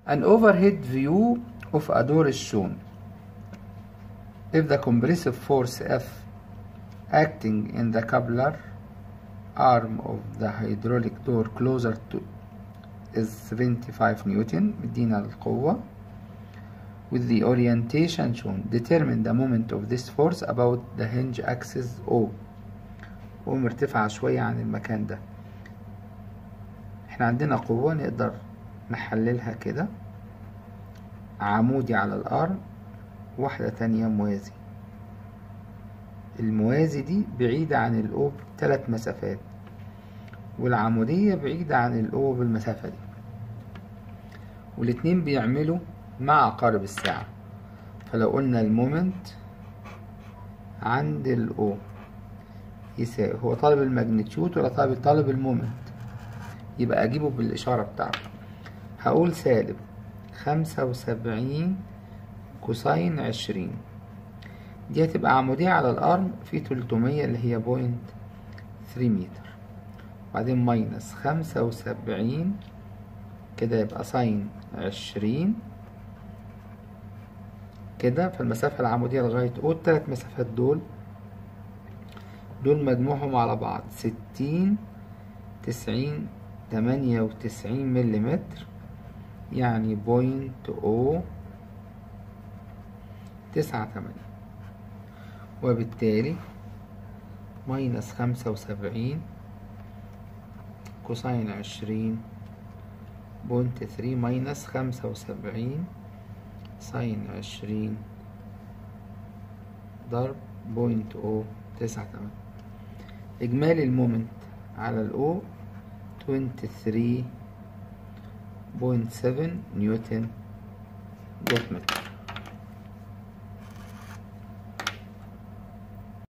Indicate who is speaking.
Speaker 1: An overhead view of a door is shown. If the compressive force F acting in the coupler arm of the hydraulic door closer to is 75 Newton مدينا القوة with the orientation shown determine the moment of this force about the hinge axis O ومرتفعة شوية عن المكان ده احنا عندنا قوة نقدر نحللها كده عمودي على الأرم واحدة تانية موازي الموازي دي بعيدة عن الأو بثلاث مسافات والعمودية بعيدة عن الأو بالمسافة دي والاتنين بيعملوا مع عقارب الساعة فلو قلنا المومنت عند الأو يساوي هو طالب الماجنتيود ولا طالب طالب المومنت يبقى أجيبه بالإشارة بتاعته هقول سالب خمسة وسبعين كوساين عشرين دي هتبقى عمودية على الأرم في تلتمية اللي هي بوينت ثري متر وبعدين ماينس خمسة وسبعين كده يبقى ساين عشرين كده فالمسافة العمودية لغاية أو التلات مسافات دول دول مجموعهم على بعض ستين تسعين تمانية وتسعين مليمتر يعني بوينت أو تسعة تمانية وبالتالي ماينس خمسة وسبعين كوساين عشرين بوينت ثري ماينس خمسة وسبعين ساين عشرين ضرب بوينت او تسعة تمانية إجمالي المومنت على الأو توينتي ثري بوينت سفن نيوتن دوت متر